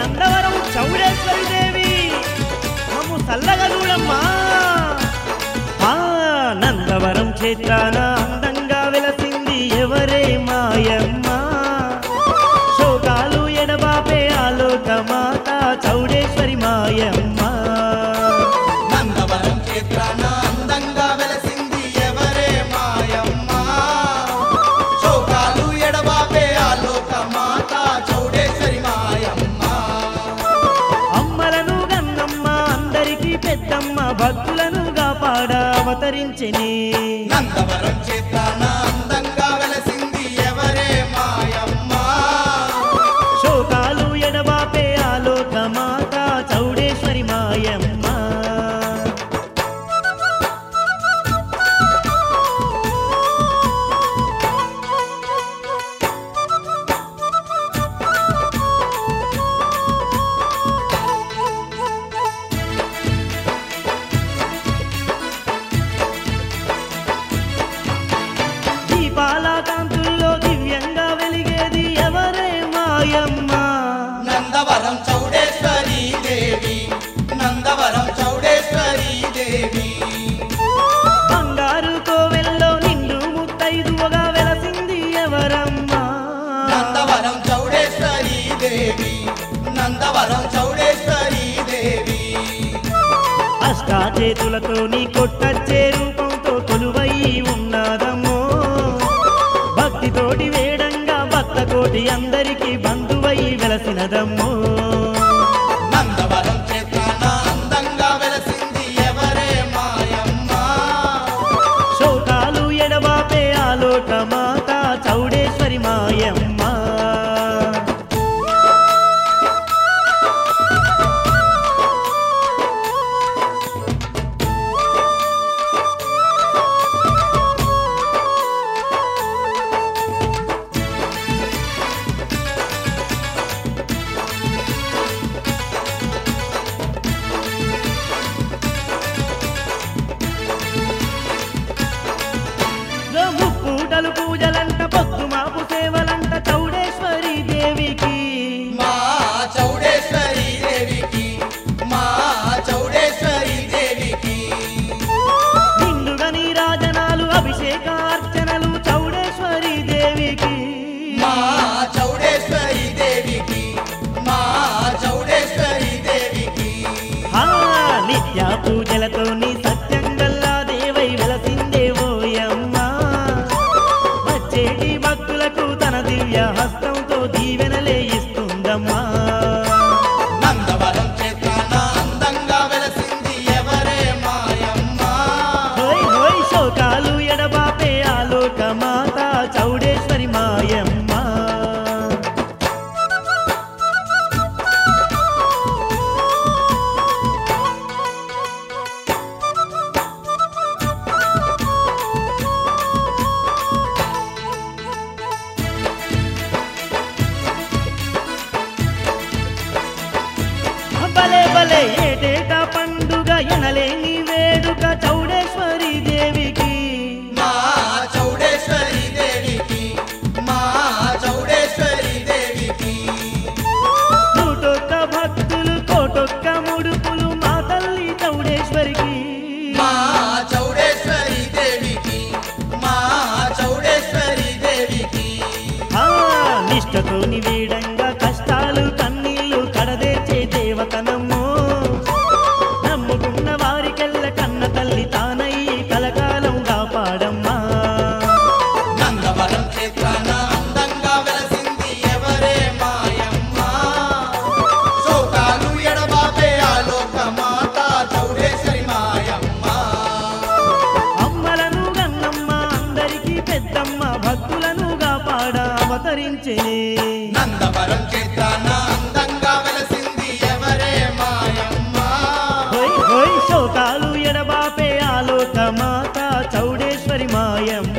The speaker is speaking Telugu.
నందవరం చౌడేశ్వరి దేవి మమ్ము చల్లగా చూడమ్మా ఆ నందవరం క్షేత్రాన అందంగా వెలసింది ఎవరే మాయమ్మ శోకాలు ఎడబాపే ఆలోక మాత చౌడేశ్వరి మాయమ్మ నందవరం క్షేత్రాన అందంగా వెలసింది ఎవరే మాయమ్మ శోకాలు ఎడబాపే ఆలోక మాత చౌడేశ్వరి మాయమ్మ అమ్మలను గన్నమ్మ అందరికీ పెద్దమ్మ భక్తులను కాపాడ అవతరించిని నందవరం క్షేత్రాన అందంగా వెలసింది ఎవరే మాయమ్మ శోకాలు ఎడబాపే ఆలోక మాత చౌడేశ్వరి మాయమ్మ దీపాల కాంతుల్లో దివ్యంగా వెలిగేది ఎవరే మాయమ్మ నందవరం చౌడేశ్వరి దేవి నందవరం చౌడేశ్వరి దేవి బంగారు కోవెల్లో నిండు ముత్తైదువగా వెలసింది ఎవరమ్మా నందవరం చౌడేశ్వరి దేవి నందవరం చౌడేశ్వరి దేవి అష్టాచేతులతో నీ కొట్టచ్చే రూపంతో కొలువై ఉన్నదమ్మో భక్తితోటి వేడంగా భక్త కోటి అందరికీ బంధువై వెలసినదమ్మో నందవరం క్షేత్రాన అందంగా వెలసింది ఎవరే మాయమ్మ శోకాలు ఎడబాపే ఆలోక మాత చౌడేశ్వరి మాయమ్మ పూటలు పూజలంట పొద్దు మాపు సేవలంట చౌడేశ్వరి దేవికి మా చౌడేశ్వరి దేవికి మా చౌడేశ్వరి దేవికి నిండుగా నీరాజనాలు అభిషేకార్చనలు చౌడేశ్వరి దేవికి మా చౌడేశ్వరి దేవికి మా చౌడేశ్వరి దేవికి ఆ నిత్య పూజలతో నీ సత్యం గల్లా దేవై వెలసిందే ఓయమ్మ వచ్చేటి భక్తులకు తన దివ్య హస్తంతో దీవెనలే ఇస్తుందమ్మా నందవరం క్షేత్రాన అందంగా వెలసింది ఎవరే మాయమ్మ హోయ్ హోయ్ శోకాలు ఎడబాపే ఆలోక మాత చౌడేశ్వరి మాయమ్మ భలే భలే ఏటేటా పండుగ ఎనలేని వేడుక చౌడేశ్వరి దేవికి మా చౌడేశ్వరి దేవికి మా చౌడేశ్వరి దేవికి నూటొక్క భక్తులు కోటొక్క ముడుపులు మా తల్లి చౌడేశ్వరికి మా చౌడేశ్వరి దేవికి మా చౌడేశ్వరి దేవికి ఆ నిష్టతోని వేడంగా కష్టాలు కన్నీళ్లు కడదేచే దేవతనమ్మో నమ్ముకున్న వారికెల్ల కన్న తల్లి తానయ్యి కలకాలం కాపాడమ్మా నందవరం క్షేత్రాన అందంగా వెలసింది ఎవరే మాయమ్మ శోకాలు ఎడబాపే ఆలోక మాత చౌడేశ్వరి మాయమ్మ అమ్మలను గన్నమ్మ అందరికీ పెద్దమ్మ భక్తులను కాపాడ అవతరించే నందవరం క్షేత్రాన అందంగా వెలసింది ఎవరే మాయమ్మ హోయ్ హోయ్ శోకాలు ఎడబాపే ఆలోక మాత చౌడేశ్వరి మాయమ్మ